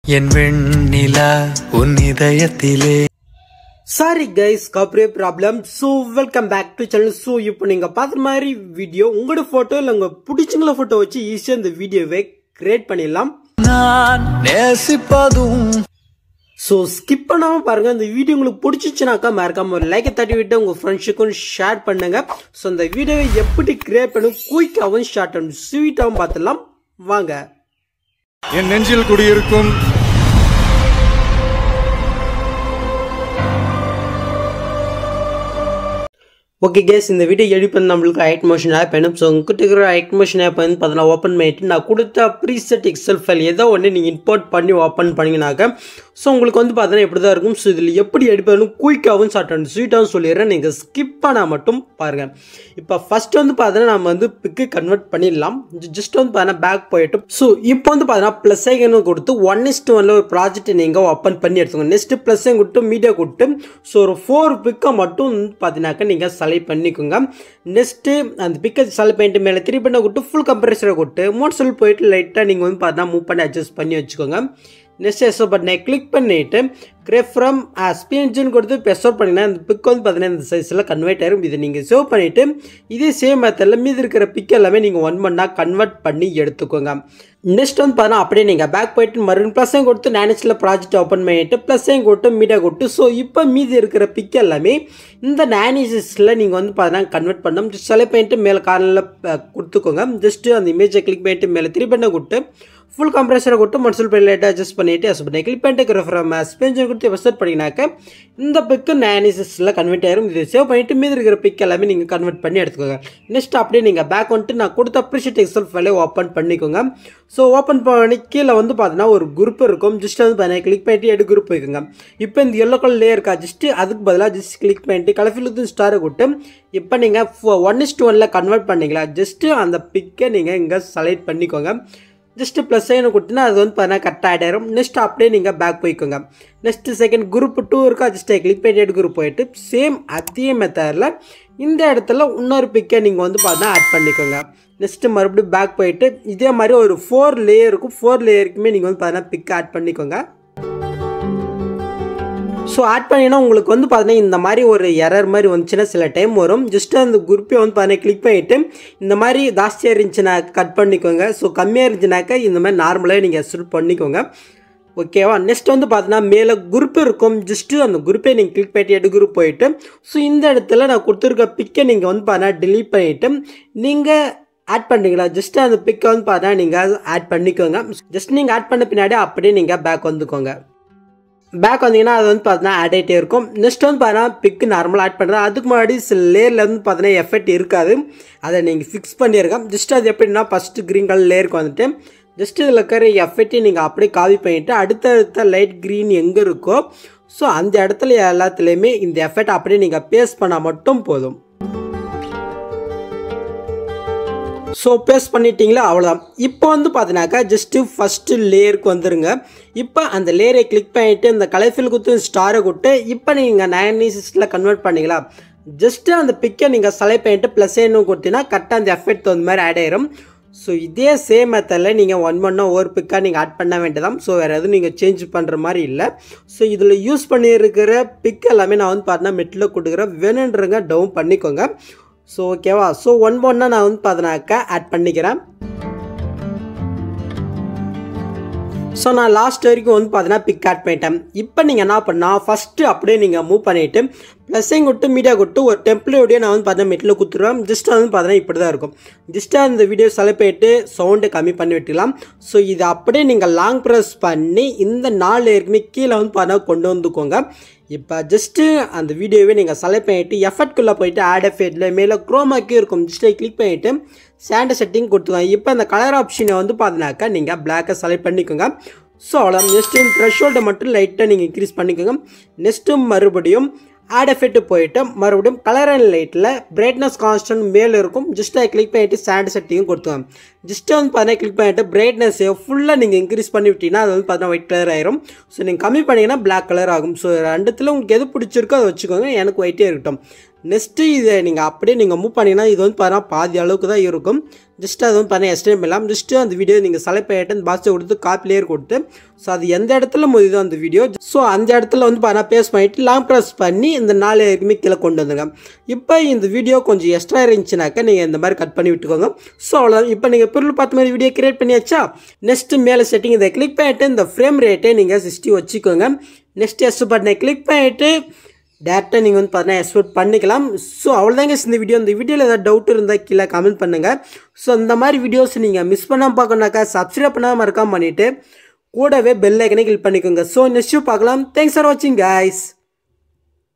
என் வெண்ணிலா உன் இதயத்திலே சாரி கைஸ் காப்ரே problem so welcome back to channel so இப்போ நீங்க பார்த்த மாதிரி வீடியோ உங்களோட போட்டோ இல்லை உங்க பிடிச்சங்கள போட்டோ வச்சு ஈஸியாக இந்த வீடியோவை கிரியேட் பண்ணிடலாம் நான் நேசிப்பதும் ஸோ ஸ்கிப் பண்ணாம பாருங்க இந்த வீடியோ உங்களுக்கு பிடிச்சிச்சுனாக்கா மறக்காம ஒரு லைக்கை தட்டி விட்டு உங்க ஃப்ரெண்ட்ஸுக்கும் ஷேர் பண்ணுங்க ஸோ இந்த வீடியோவை எப்படி கிரியேட் பண்ணும் குயிக்காகவும் ஷார்ட் அண்ட் ஸ்வீட்டாகவும் பார்த்துடலாம் வாங்க என் நெஞ்சில் குடியிருக்கும் ஓகே கேஸ் இந்த வீடியோ எடிட் பண்ண நம்மளுக்கு ஐட் மோஷன் ஆப் வேணும் ஸோ உங்ககிட்ட இருக்கிற ஐட் மோஷன் ஆப் வந்து பார்த்தீங்கன்னா ஓப்பன் பண்ணிட்டு நான் கொடுத்த ப்ரீசெட் எக்ஸல் ஃபைல் ஏதோ ஒன்று நீங்கள் இம்போர்ட் பண்ணி ஓப்பன் பண்ணிங்கனாக்க ஸோ உங்களுக்கு வந்து பார்த்தீங்கன்னா எப்படி தான் இருக்கும் ஸோ இதில் எப்படி எடிட் பண்ணணும் குயிக்காகவும் ஷார்ட் அண்ட் ஸ்வீட்டாகவும் சொல்லிடுறேன் நீங்கள் ஸ்கிப் பண்ணால் மட்டும் பாருங்கள் இப்போ ஃபஸ்ட் வந்து பார்த்தீங்கன்னா நம்ம வந்து பிக்கு கன்வெர்ட் பண்ணிடலாம் ஜஸ்ட் வந்து பார்த்தீங்கன்னா பேக் போயிட்டு ஸோ இப்போ வந்து பார்த்தீங்கன்னா ப்ளஸ் ஐக்கன் கொடுத்து ஒன் இஸ்ட் ஒன்ல ஒரு ப்ராஜெக்ட் நீங்கள் ஓப்பன் பண்ணி எடுத்துக்கோங்க நெக்ஸ்ட் ப்ளஸ் கொடுத்து மீடியா கொடுத்து ஸோ ஒரு ஃபோர் பிக்கை மட்டும் வந்து பார்த்தீங்கன்னாக்கா நீங்கள் செலக்ட் பண்ணிக்கோங்க நெக்ஸ்ட்டு அந்த பிக்கை செலக்ட் பண்ணிட்டு மேலே த்ரீ பண்ண கொடுத்து ஃபுல் கம்ப்ரெஷரை கொடுத்து மோட் செல் போயிட்டு லைட்டாக நீங்கள் வந்து பார்த்தா மூவ் பண்ணி அட்ஜஸ்ட் பண்ணி வச்சுக்கோங்க நெக்ஸ்ட் எஸ்ஓ பட்டனை கிளிக் பண்ணிவிட்டு கிரேப் ஃப்ரம் ஸ்பிஎன்ஜின் கொடுத்து பெஸ்டோர் பண்ணிங்கன்னா இந்த பிக் வந்து பார்த்தீங்கன்னா இந்த சைஸில் கன்வெர்ட் ஆயிரும் இதை நீங்கள் சேவ் பண்ணிவிட்டு இதே சேம் மெத்தடில் மீதி இருக்கிற பிக் எல்லாமே நீங்கள் ஒன் பண்ணால் கன்வெர்ட் பண்ணி எடுத்துக்கோங்க நெக்ஸ்ட் வந்து பார்த்தீங்கன்னா அப்படியே நீங்கள் பேக் போயிட்டு மறுபடியும் ப்ளஸ்ஸையும் கொடுத்து நேனஸில் ப்ராஜெக்ட் ஓப்பன் பண்ணிட்டு ப்ளஸ்ஸையும் கொடுத்து மீடியா கொடுத்து ஸோ இப்போ மீதி இருக்கிற பிக் எல்லாமே இந்த நேனிசிஸில் நீங்கள் வந்து பார்த்தீங்கன்னா கன்வெர்ட் பண்ணணும் ஜஸ்ட் செலக்ட் பண்ணிட்டு மேலே கார்னரில் கொடுத்துக்கோங்க ஜஸ்ட்டு அந்த இமேஜை கிளிக் பண்ணிட்டு மேலே த்ரீ பண்ண கொடுத்து ஃபுல் கம்ப்ரெஷரை கொடுத்து மன்சூல் பண்ணி லைட்டாக அட்ஜஸ்ட் பண்ணிவிட்டு எஸ் பண்ணி கிளிக் பண்ணிட்டு ஃப்ரம் ஸ்பென்ஜன் கொடுத்து வெஸ்ட் பண்ணிங்கனாக்க இந்த பிக்கு நேனிசிஸில் கன்வெர்ட் ஆயிரும் இது சேவ் பண்ணிட்டு மீதி இருக்கிற பிக் எல்லாமே நீங்கள் கன்வெர்ட் பண்ணி எடுத்துக்கோங்க நெக்ஸ்ட் அப்படியே நீங்கள் பேக் வந்துட்டு நான் கொடுத்த அப்ரிஷியேட் எக்ஸல் ஃபைலை ஓப்பன் பண்ணிக்கோங்க ஸோ ஓப்பன் பண்ணி கீழே வந்து பார்த்தீங்கன்னா ஒரு குரூப் இருக்கும் ஜஸ்ட் வந்து பார்த்தீங்கன்னா கிளிக் பண்ணிட்டு எடு குரூப் வைக்குங்க இப்போ இந்த எல்லோ கலர் லேயர் இருக்கா ஜஸ்ட் அதுக்கு பதிலாக ஜஸ்ட் கிளிக் பண்ணிட்டு கலஃபில் ஸ்டாரை கொடுத்து இப்போ நீங்கள் ஒன் இஸ்ட் ஒனில் கன்வெர்ட் பண்ணீங்களா ஜஸ்ட்டு அந்த பிக்கை நீங்கள் இங்கே செலக்ட் பண்ணிக்கோங்க ஜஸ்ட்டு ப்ளஸ் சைன் கொடுத்தீங்கன்னா அது வந்து பார்த்தீங்கன்னா கரெக்டாக ஆகிடும் நெக்ஸ்ட் அப்படியே நீங்கள் பேக் போய்க்கோங்க நெக்ஸ்ட் செகண்ட் குரூப் டூ இருக்கா ஜஸ்ட் கிளிக் பண்ணிட்டு குரூப் போயிட்டு சேம் அதே மெத்தடில் இந்த இடத்துல இன்னொரு பிக்கை நீங்கள் வந்து பார்த்தீங்கன்னா ஆட் பண்ணிக்கோங்க நெக்ஸ்ட்டு மறுபடியும் பேக் போயிட்டு இதே மாதிரி ஒரு ஃபோர் லேயர் இருக்கும் ஃபோர் லேயருக்குமே நீங்கள் வந்து பார்த்தீங்கன்னா பிக் ஆட் பண்ணிக்கோங்க ஸோ ஆட் பண்ணினா உங்களுக்கு வந்து பார்த்தீங்கன்னா இந்த மாதிரி ஒரு எரர் மாதிரி வந்துச்சுன்னா சில டைம் வரும் ஜஸ்ட் அந்த குரூப்பை வந்து பார்த்தீங்கன்னா கிளிக் பண்ணிவிட்டு இந்த மாதிரி ஜாஸ்தியாக இருந்துச்சுன்னா கட் பண்ணிக்கோங்க ஸோ கம்மியாக இருந்துச்சுனாக்கா இந்த மாதிரி நார்மலாக நீங்கள் எக்ஸ்ட் பண்ணிக்கோங்க ஓகேவா நெக்ஸ்ட் வந்து பார்த்தீங்கன்னா மேலே குரூப் இருக்கும் ஜஸ்ட்டு அந்த குரூப்பை நீங்கள் கிளிக் பண்ணிட்டு எடு குரூப் போயிட்டு ஸோ இந்த இடத்துல நான் கொடுத்துருக்க பிக்கை நீங்கள் வந்து பார்த்தீங்கன்னா delete பண்ணிவிட்டு நீங்கள் ஆட் பண்ணுறீங்களா ஜஸ்ட் அந்த பிக்கை வந்து பார்த்தீங்கன்னா நீங்கள் ஆட் பண்ணிக்கோங்க ஜஸ்ட் நீங்கள் ஆட் பண்ண பின்னாடி அப்படியே நீங்கள் பேக் வந்துக்கோங்க பேக் வந்தீங்கன்னா அது வந்து பார்த்தீங்கன்னா ஆட் ஆகிட்டே இருக்கும் நெக்ஸ்ட் வந்து பார்த்தீங்கன்னா பிக்கு நார்மலாக ஆட் பண்ணுறது அதுக்கு முன்னாடி சில லேயரில் வந்து பார்த்தீங்கன்னா எஃபெக்ட் இருக்காது அதை நீங்கள் ஃபிக்ஸ் பண்ணியிருக்கோம் ஜஸ்ட் அது எப்படின்னா ஃபஸ்ட்டு க்ரீன் கலர் லேயருக்கு வந்துட்டு ஜஸ்ட் இதில் இருக்கிற எஃபெக்ட்டையும் நீங்கள் அப்படியே காப்பி பண்ணிவிட்டு அடுத்தடுத்த லைட் க்ரீன் எங்கே இருக்கோ ஸோ அந்த இடத்துல எல்லாத்துலேயுமே இந்த எஃபெக்ட் அப்படியே நீங்கள் பேஸ்ட் பண்ணால் மட்டும் போதும் ஸோ பேஸ்ட் பண்ணிட்டீங்களா அவ்வளோதான் இப்போ வந்து பார்த்தீங்கன்னாக்கா ஜஸ்ட்டு ஃபஸ்ட்டு லேயருக்கு வந்துருங்க இப்போ அந்த லேயரை கிளிக் பண்ணிவிட்டு இந்த கலர்ஃபில் கொடுத்து ஸ்டாரை கொடுத்து இப்போ நீங்கள் நைனிசிஸில் கன்வெர்ட் பண்ணீங்களா ஜஸ்ட்டு அந்த பிக்கை நீங்கள் செலக்ட் பண்ணிட்டு ப்ளஸ் என்ன கொடுத்தீங்கன்னா கரெக்டாக அந்த எஃபெக்ட் தகுந்த மாதிரி ஆட் ஆயிரும் ஸோ இதே சேம் மெத்தடில் நீங்கள் ஒன் ஒன்னா ஒரு பிக்காக நீங்கள் ஆட் பண்ண வேண்டியதான் ஸோ வேறு எதுவும் நீங்கள் சேஞ்ச் பண்ணுற மாதிரி இல்லை ஸோ இதில் யூஸ் பண்ணியிருக்கிற பிக் எல்லாமே நான் வந்து பார்த்தீங்கன்னா மெட்டில் கொடுக்குறேன் வேணுன்றங்க டவுன் பண்ணிக்கோங்க ஸோ ஓகேவா ஸோ ஒன் ஒன்னா நான் வந்து பார்த்தீங்கன்னாக்கா ஆட் பண்ணிக்கிறேன் ஸோ நான் லாஸ்ட் வரைக்கும் வந்து பார்த்தீங்கன்னா பிக் ஆட் பண்ணிட்டேன் இப்போ நீங்கள் என்ன பண்ணால் ஃபஸ்ட்டு அப்படியே நீங்கள் மூவ் பண்ணிவிட்டு ப்ளஸ்ஸையும் கொடுத்து மீடியா கொடுத்து ஒரு டெம்ப்ளேயோடய நான் வந்து பார்த்தீங்கன்னா மெட்டில் கொடுத்துருவேன் ஜஸ்ட் வந்து பார்த்தீங்கன்னா இப்படி தான் இருக்கும் ஜஸ்ட்டாக அந்த வீடியோ செலக்ட் பண்ணிட்டு சவுண்டை கம்மி பண்ணி விட்டுக்கலாம் ஸோ இதை அப்படியே நீங்கள் லாங் ப்ரெஸ் பண்ணி இந்த நாலு ஏற்குமே கீழே வந்து பார்த்தீங்கன்னா கொண்டு வந்துக்கோங்க இப்போ ஜஸ்ட்டு அந்த வீடியோவே நீங்கள் செலக்ட் பண்ணிவிட்டு எஃபெக்ட்குள்ளே போயிட்டு ஆட் எஃபெக்டில் மேலே க்ரோமாக்கே இருக்கும் ஜஸ்ட்டை கிளிக் பண்ணிவிட்டு சாண்டை செட்டிங் கொடுத்துக்கோங்க இப்போ அந்த கலர் ஆப்ஷனை வந்து பார்த்தீங்கன்னாக்கா நீங்கள் பிளாக்கை செலக்ட் பண்ணிக்கோங்க ஸோ அவ்வளோ நெக்ஸ்ட்டு த்ரெஷோல்டை மட்டும் லைட்டாக நீங்கள் இன்க்ரீஸ் பண்ணிக்கோங்க நெக்ஸ்ட்டு மறுபடியும் ஆட் எஃபெக்ட் போயிட்டு மறுபடியும் கலர் அண்ட் லைட்டில் பிரைட்னஸ் கான்ஸ்டன்ட் மேலே இருக்கும் ஜஸ்ட் அதை கிளிக் பண்ணிட்டு சாண்ட் செட்டிங்கும் கொடுத்துவாங்க ஜஸ்ட் வந்து பார்த்தீங்கன்னா கிளிக் பண்ணிட்டு பிரைட்னஸை ஃபுல்லாக நீங்கள் இன்க்ரீஸ் பண்ணி விட்டீங்கன்னா அது வந்து பார்த்தீங்கன்னா ஒயிட் கலர் ஆயிரும் ஸோ நீங்கள் கம்மி பண்ணிங்கன்னா பிளாக் கலர் ஆகும் ஸோ ரெண்டுத்தில் உங்களுக்கு எது பிடிச்சிருக்கோ அதை வச்சுக்கோங்க எனக்கு ஒயிட்டே இருக்கட்டும் நெக்ஸ்ட்டு இதை நீங்கள் அப்படியே நீங்கள் மூவ் பண்ணிங்கன்னா இது வந்து பார்த்தீங்கன்னா பாதி அளவுக்கு தான் இருக்கும் ஜஸ்ட் அது வந்து பார்த்தீங்கன்னா எஸ்டேம் இல்லாமல் ஜஸ்ட்டு அந்த வீடியோ நீங்கள் செலக்ட் பண்ணிட்டு அந்த பாக்ஸை கொடுத்து காப்பி லேயர் கொடுத்து ஸோ அது எந்த இடத்துல முடியுதோ அந்த வீடியோ ஸோ அந்த இடத்துல வந்து பார்த்தீங்கன்னா பேஸ் பண்ணிட்டு லாங் ப்ரெஸ் பண்ணி இந்த நாலு வரைக்குமே கீழே கொண்டு வந்துங்க இப்போ இந்த வீடியோ கொஞ்சம் எக்ஸ்ட்ரா இருந்துச்சுனாக்கா நீங்கள் இந்த மாதிரி கட் பண்ணி விட்டுக்கோங்க ஸோ அவ்வளோதான் இப்போ நீங்கள் பொருள் பார்த்த மாதிரி வீடியோ கிரியேட் பண்ணியாச்சா நெக்ஸ்ட்டு மேலே செட்டிங் இதை கிளிக் பண்ணிட்டு இந்த ஃப்ரேம் ரேட்டை நீங்கள் சிக்ஸ்டி வச்சுக்கோங்க நெக்ஸ்ட் எஸ் பட்டனை கிளிக் பண்ணிட்டு டேரெக்டாக நீங்கள் வந்து பார்த்தீங்கன்னா எக்ஸ்போர்ட் பண்ணிக்கலாம் ஸோ அவ்வளோதாங்க இந்த வீடியோ இந்த வீடியோவில் ஏதாவது டவுட் இருந்தால் கீழே கமெண்ட் பண்ணுங்கள் ஸோ இந்த மாதிரி வீடியோஸ் நீங்கள் மிஸ் பண்ணாமல் பார்க்கணுனாக்கா சப்ஸ்கிரைப் பண்ணாமல் மறக்காம பண்ணிவிட்டு கூடவே பெல் ஐக்கனை கிளிக் பண்ணிக்கோங்க ஸோ நெக்ஸ்ட் பார்க்கலாம் தேங்க்ஸ் ஃபார் வாட்சிங் guys